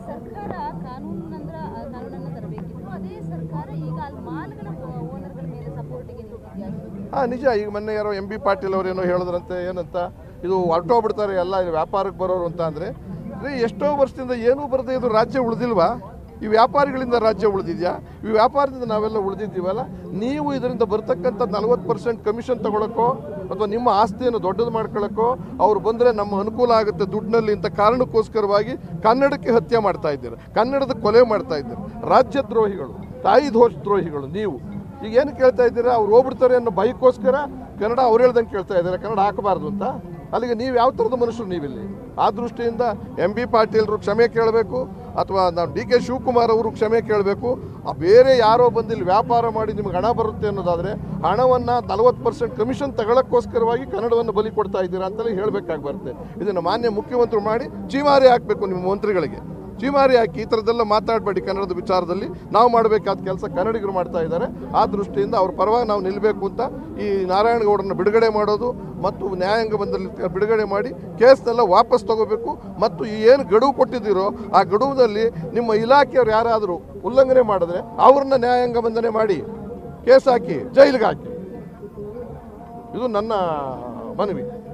ಸರ್ಕಾರ ಕಾನೂನಂದ್ರ ಆ, ಕಾನೂನನ್ನ ತರಬೇಕಿತ್ತು ಅದೇ ಸರ್ಕಾರ ಈಗ ಅಲ್ಲಿ ಮಾಲ್ಗಳ ಓನರ್ಗಳ ಮೇಲೆ ಸಪೋರ್ಟಿಗೆ ನಿಂತಿದ್ಯಾ ಹಾಂ ನಿಜ ಈಗ ಮೊನ್ನೆ ಯಾರೋ ಎಂ ಬಿ ಪಾಟೀಲ್ ಅವ್ರೇನೋ ಹೇಳಿದ್ರಂತೆ ಏನಂತ ಇದು ಹೊರಟೋಗ್ಬಿಡ್ತಾರೆ ಎಲ್ಲ ಇದು ವ್ಯಾಪಾರಕ್ಕೆ ಬರೋರು ಅಂತ ಅಂದರೆ ರೀ ಎಷ್ಟೋ ವರ್ಷದಿಂದ ಏನೂ ಬರದೆ ಇದು ರಾಜ್ಯ ಉಳಿದಿಲ್ವಾ ಈ ವ್ಯಾಪಾರಿಗಳಿಂದ ರಾಜ್ಯ ಉಳಿದಿದ್ಯಾ ಈ ವ್ಯಾಪಾರದಿಂದ ನಾವೆಲ್ಲ ಉಳಿದಿದ್ದೀವಲ್ಲ ನೀವು ಇದರಿಂದ ಬರ್ತಕ್ಕಂಥ ನಲ್ವತ್ತು ಪರ್ಸೆಂಟ್ ಕಮಿಷನ್ ತಗೊಳಕ್ಕೋ ಅಥವಾ ನಿಮ್ಮ ಆಸ್ತಿಯನ್ನು ದೊಡ್ಡದು ಮಾಡ್ಕೊಳ್ಳೋಕ್ಕೋ ಅವ್ರು ಬಂದರೆ ನಮ್ಮ ಅನುಕೂಲ ಆಗುತ್ತೆ ದುಡ್ಡಿನಲ್ಲಿ ಅಂತ ಕಾರಣಕ್ಕೋಸ್ಕರವಾಗಿ ಕನ್ನಡಕ್ಕೆ ಹತ್ಯೆ ಮಾಡ್ತಾ ಇದ್ದೀರ ಕನ್ನಡದ ಕೊಲೆ ಮಾಡ್ತಾ ಇದ್ದೀರ ರಾಜ್ಯದ್ರೋಹಿಗಳು ತಾಯಿ ದೋಷ ದ್ರೋಹಿಗಳು ನೀವು ಈಗ ಏನು ಕೇಳ್ತಾ ಇದ್ದೀರಾ ಅವ್ರು ಹೋಗ್ಬಿಡ್ತಾರೆ ಅನ್ನೋ ಭಯಕ್ಕೋಸ್ಕರ ಕನ್ನಡ ಅವ್ರು ಹೇಳ್ದಂಗೆ ಕೇಳ್ತಾ ಇದ್ದಾರೆ ಕನ್ನಡ ಹಾಕಬಾರ್ದು ಅಂತ ಅಲ್ಲಿಗೆ ನೀವು ಯಾವ ಥರದ ಮನುಷ್ಯರು ನೀವಿಲ್ಲಿ ಆ ದೃಷ್ಟಿಯಿಂದ ಎಂ ಬಿ ಪಾಟೀಲ್ರು ಕ್ಷಮೆ ಕೇಳಬೇಕು ಅಥವಾ ನಾವು ಡಿ ಕೆ ಶಿವಕುಮಾರ್ ಅವರು ಕ್ಷಮೆ ಕೇಳಬೇಕು ಬೇರೆ ಯಾರೋ ಬಂದು ಇಲ್ಲಿ ವ್ಯಾಪಾರ ಮಾಡಿ ನಿಮ್ಗೆ ಹಣ ಬರುತ್ತೆ ಅನ್ನೋದಾದರೆ ಹಣವನ್ನು ನಲವತ್ತು ಪರ್ಸೆಂಟ್ ಕಮಿಷನ್ ತಗೊಳ್ಳೋಕ್ಕೋಸ್ಕರವಾಗಿ ಕನ್ನಡವನ್ನು ಬಲಿ ಕೊಡ್ತಾ ಇದ್ದೀರಾ ಅಂತಲೇ ಹೇಳಬೇಕಾಗಿ ಬರುತ್ತೆ ಇದನ್ನು ಮಾನ್ಯ ಮುಖ್ಯಮಂತ್ರಿ ಮಾಡಿ ಚೀಮಾರಿ ಹಾಕಬೇಕು ನಿಮ್ಮ ಮಂತ್ರಿಗಳಿಗೆ ಚೀಮಾರಿ ಹಾಕಿ ಈ ಥರದ್ದೆಲ್ಲ ಮಾತಾಡಬೇಡಿ ಕನ್ನಡದ ವಿಚಾರದಲ್ಲಿ ನಾವು ಮಾಡಬೇಕಾದ ಕೆಲಸ ಕನ್ನಡಿಗರು ಮಾಡ್ತಾ ಇದ್ದಾರೆ ಆ ದೃಷ್ಟಿಯಿಂದ ಅವ್ರ ಪರವಾಗಿ ನಾವು ನಿಲ್ಲಬೇಕು ಅಂತ ಈ ನಾರಾಯಣಗೌಡರನ್ನ ಬಿಡುಗಡೆ ಮಾಡೋದು ಮತ್ತು ನ್ಯಾಯಾಂಗ ಬಂದಲ್ಲಿ ಬಿಡುಗಡೆ ಮಾಡಿ ಕೇಸ್ನೆಲ್ಲ ವಾಪಸ್ ತಗೋಬೇಕು ಮತ್ತು ಈ ಏನು ಗಡುವು ಕೊಟ್ಟಿದ್ದೀರೋ ಆ ಗಡುವಿನಲ್ಲಿ ನಿಮ್ಮ ಇಲಾಖೆಯವ್ರು ಯಾರಾದರೂ ಉಲ್ಲಂಘನೆ ಮಾಡಿದ್ರೆ ಅವ್ರನ್ನ ನ್ಯಾಯಾಂಗ ಬಂಧನೆ ಮಾಡಿ ಕೇಸ್ ಹಾಕಿ ಜೈಲಿಗೆ ಹಾಕಿ ಇದು ನನ್ನ ಮನವಿ